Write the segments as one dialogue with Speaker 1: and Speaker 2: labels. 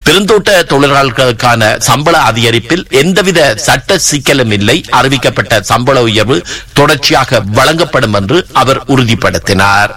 Speaker 1: பெருந்தோட்ட தொழிலாளர்களுக்கான சம்பள அதிகரிப்பில் எந்தவித சட்ட சிக்கலும் இல்லை அறிவிக்கப்பட்ட சம்பள உயர்வு தொடர்ச்சியாக வழங்கப்படும் என்று அவர் உறுதிப்படுத்தினார்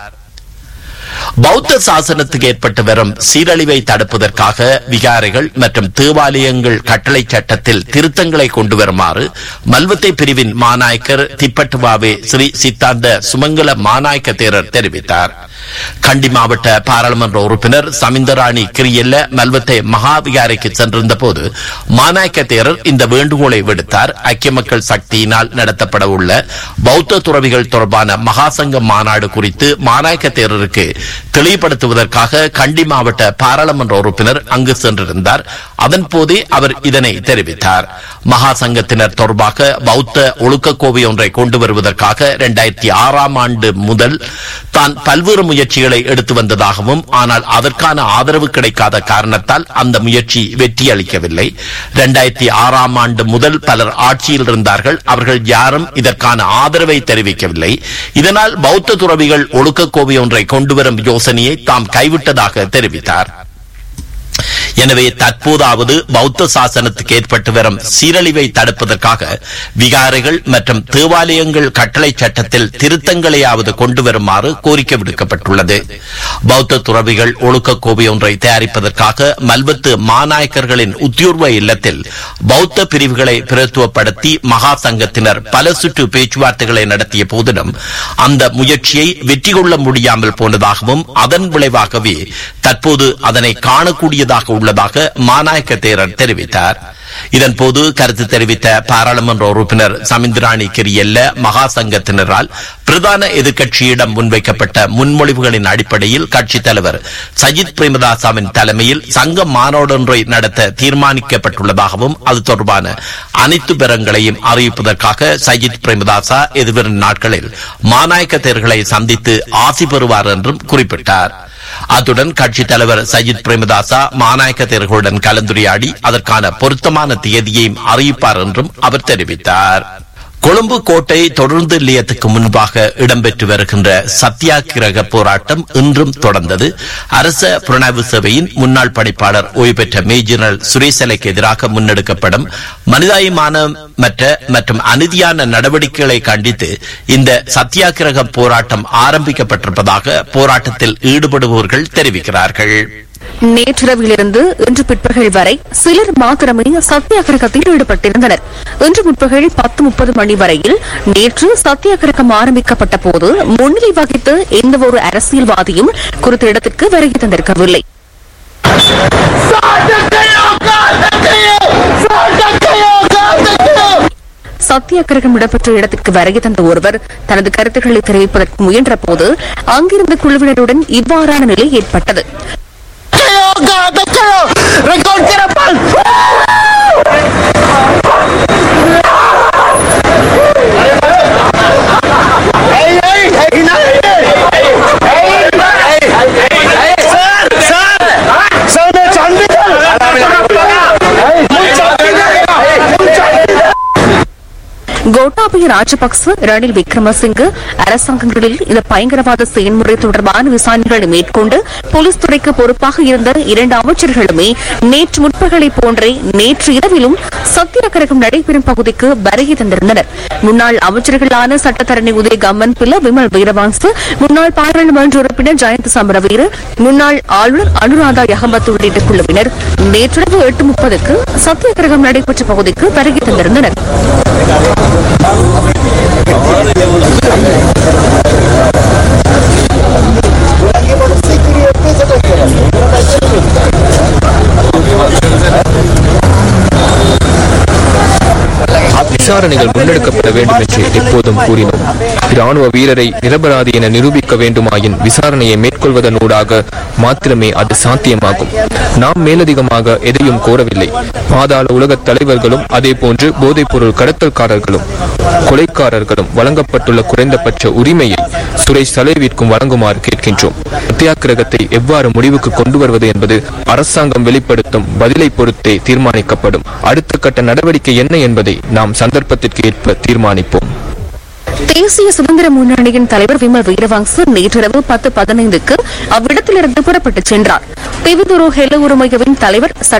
Speaker 1: பௌத்த சாசனத்துக்கு ஏற்பட்டு வரும் சீரழிவை தடுப்பதற்காக விகாரைகள் மற்றும் தேவாலயங்கள் கட்டளை சட்டத்தில் திருத்தங்களை கொண்டு வருமாறு மல்வத்தை பிரிவின் மாநாயக்கர் திப்பட்டுவாவே ஸ்ரீ சித்தாந்த சுமங்கல மாநாயக்க தேரர் தெரிவித்தார் கண்டி மாவட்ட பாராளுமன்ற உறுப்பினர் சமிந்தராணி கிரியல்ல மல்வத்தை மகாவிகாரைக்கு சென்றிருந்த போது மாநாயக்க தேரர் இந்த வேண்டுகோளை விடுத்தார் ஐக்கிய மக்கள் சக்தியினால் நடத்தப்பட உள்ள பௌத்த துறவிகள் தொடர்பான மகாசங்க மாநாடு குறித்து மாநாயக்க தேரருக்கு தெளிவுபடுத்துவதற்காக கண்டி மாவட்ட பாராளுமன்ற உறுப்பினர் அங்கு சென்றிருந்தார் அதன் போதே அவர் இதனை தெரிவித்தார் மகா சங்கத்தினர் தொடர்பாக பௌத்த ஒழுக்க கோவை ஒன்றை கொண்டு வருவதற்காக இரண்டாயிரத்தி ஆறாம் ஆண்டு முதல் தான் பல்வேறு முயற்சிகளை எடுத்து வந்ததாகவும் ஆனால் அதற்கான ஆதரவு கிடைக்காத காரணத்தால் அந்த முயற்சி வெற்றி அளிக்கவில்லை இரண்டாயிரத்தி ஆறாம் ஆண்டு முதல் பலர் ஆட்சியில் இருந்தார்கள் அவர்கள் யாரும் இதற்கான ஆதரவை தெரிவிக்கவில்லை இதனால் பௌத்த துறவிகள் ஒழுக்க கோவை ஒன்றை கொண்டு வரும் யோசனையை தாம் கைவிட்டதாக தெரிவித்தார் எனவே தற்போதாவது பௌத்த சாசனத்துக்கு ஏற்பட்டு வரும் சீரழிவை தடுப்பதற்காக விகாரைகள் மற்றும் தேவாலயங்கள் கட்டளை சட்டத்தில் திருத்தங்களையாவது கொண்டு வருமாறு கோரிக்கை விடுக்கப்பட்டுள்ளது பௌத்த துறவிகள் ஒழுக்க கோவை ஒன்றை தயாரிப்பதற்காக மல்வத்து மாநாயக்கர்களின் உத்தியோர்வ இல்லத்தில் பௌத்த பிரிவுகளை பிரத்துவப்படுத்தி மகா சங்கத்தினர் பல சுற்று பேச்சுவார்த்தைகளை நடத்திய போதிலும் அந்த முயற்சியை வெற்றி கொள்ள முடியாமல் போனதாகவும் அதன் விளைவாகவே தற்போது அதனை காணக்கூடியதாக உள்ளதாக மாநாயக்க தேரர் தெரிவித்தார் இதன்போது கருத்து தெரிவித்த பாராளுமன்ற உறுப்பினர் சமிந்திராணி கிரியல்ல மகா சங்கத்தினரால் பிரதான எதிர்க்கட்சியிடம் முன்வைக்கப்பட்ட முன்மொழிவுகளின் அடிப்படையில் கட்சித் தலைவர் சஜித் பிரேமதாசாவின் தலைமையில் சங்க மாநாடொன்றை நடத்த தீர்மானிக்கப்பட்டுள்ளதாகவும் அது தொடர்பான அனைத்து பெறங்களையும் அறிவிப்பதற்காக சஜித் பிரேமதாசா எதிர்வரும் நாட்களில் மாநாயக்க தேர்களை சந்தித்து ஆசி பெறுவார் என்றும் குறிப்பிட்டார் அத்துடன் கட்சித் தலைவர் சஜித் பிரேமதாசா மாநாயக்க தேர்களுடன் கலந்துரையாடி அதற்கான பொருத்தமான தேதியையும் அறிவிப்பார் என்றும் அவர் தெரிவித்தார் கொழும்பு கோட்டை தொடர்ந்து நிலையத்துக்கு முன்பாக இடம்பெற்று வருகின்ற சத்தியாகிரக போராட்டம் இன்றும் தொடர்ந்தது அரச புலனாய்வு சேவையின் முன்னாள் பணிப்பாளர் ஓய்வு பெற்ற மேஜர் சுரேசலைக்கு எதிராக முன்னெடுக்கப்படும் மனிதாயமானமற்ற மற்றும் அநீதியான நடவடிக்கைகளை கண்டித்து இந்த சத்தியாகிரக போராட்டம் ஆரம்பிக்கப்பட்டிருப்பதாக போராட்டத்தில் ஈடுபடுபவர்கள் தெரிவிக்கிறார்கள்
Speaker 2: நேற்றிரவிலிருந்து இன்று பிற்பகல் வரை சிலர் மாத்திரமே சத்தியாகிரகத்தில் ஈடுபட்டிருந்தனர் இன்று முற்பகல் பத்து முப்பது மணி வரையில் நேற்று சத்தியாகிரகம் ஆரம்பிக்கப்பட்ட போது முன்னிலை வகித்த எந்தவொரு அரசியல்வாதியும் குறித்த இடத்திற்கு வருகை தந்திருக்கவில்லை சத்தியாகிரகம் இடம்பெற்ற இடத்திற்கு வருகை தந்த ஒருவர் தனது கருத்துக்களை தெரிவிப்பதற்கு முயன்ற போது அங்கிருந்த குழுவினருடன் இவ்வாறான நிலை ஏற்பட்டது கோட்டாபய ராஜபக்ச ரணில் விக்ரமசிங்கே அரசாங்கங்களில் இந்த பயங்கரவாத செயல்முறை தொடர்பான விசாரணைகளை மேற்கொண்டு போலீஸ் துறைக்கு பொறுப்பாக இருந்த இரண்டு அமைச்சர்களுமே நேற்று முற்பகலை போன்றே நேற்று இரவிலும் சத்தியாகிரகம் நடைபெறும் பகுதிக்கு வருகை தந்திருந்தனர் முன்னாள் அமைச்சர்களான சட்டத்தரணி உதய கம்மன் பில விமல் வீரவான்சு முன்னாள் பாராளுமன்ற உறுப்பினர் ஜெயந்த் சமரவீர முன்னாள் ஆளுநர் அனுராதா யகமத் உள்ளிட்ட குழுவினர் நேற்றிரவு எட்டு முப்பதுக்கு சத்தியாகிரகம் நடைபெற்ற பகுதிக்கு வருகை தந்திருந்தனர்
Speaker 3: விசாரணைகள் முன்னெடுக்கப்பட வேண்டும் என்று எப்போதும் கூறினோம் ராணுவ வீரரை நிரபராதி என நிரூபிக்க வேண்டுமாயின் விசாரணையை மேற்கொள்வதனூடாக மாத்திரமே அது சாத்தியமாகும் நாம் மேலதிகமாக எதையும் கோரவில்லை பாதாள உலக தலைவர்களும் அதே போன்று போதைப்பொருள் கடத்தல்காரர்களும் கொலைக்காரர்களும் வழங்கப்பட்டுள்ள குறைந்தபட்ச உரிமையை சுரேஷ் தலைவிற்கும் வழங்குமாறு கேட்கின்றோம் சத்தியாகிரகத்தை எவ்வாறு முடிவுக்கு கொண்டு வருவது என்பது அரசாங்கம் வெளிப்படுத்தும் பதிலை பொறுத்தே தீர்மானிக்கப்படும் அடுத்த கட்ட நடவடிக்கை என்ன என்பதை நாம் சந்தர்ப்பத்திற்கு ஏற்ப தீர்மானிப்போம்
Speaker 2: தேசிய சுதந்திர முன்னணியின் தலைவர் விமல் வீரவங்ச நேற்றிரவு பத்து பதினைந்துக்கு அவ்விடத்திலிருந்து புறப்பட்டுச் சென்றார் திவிதுரு ஹெல உரிமையவின் தலைவர்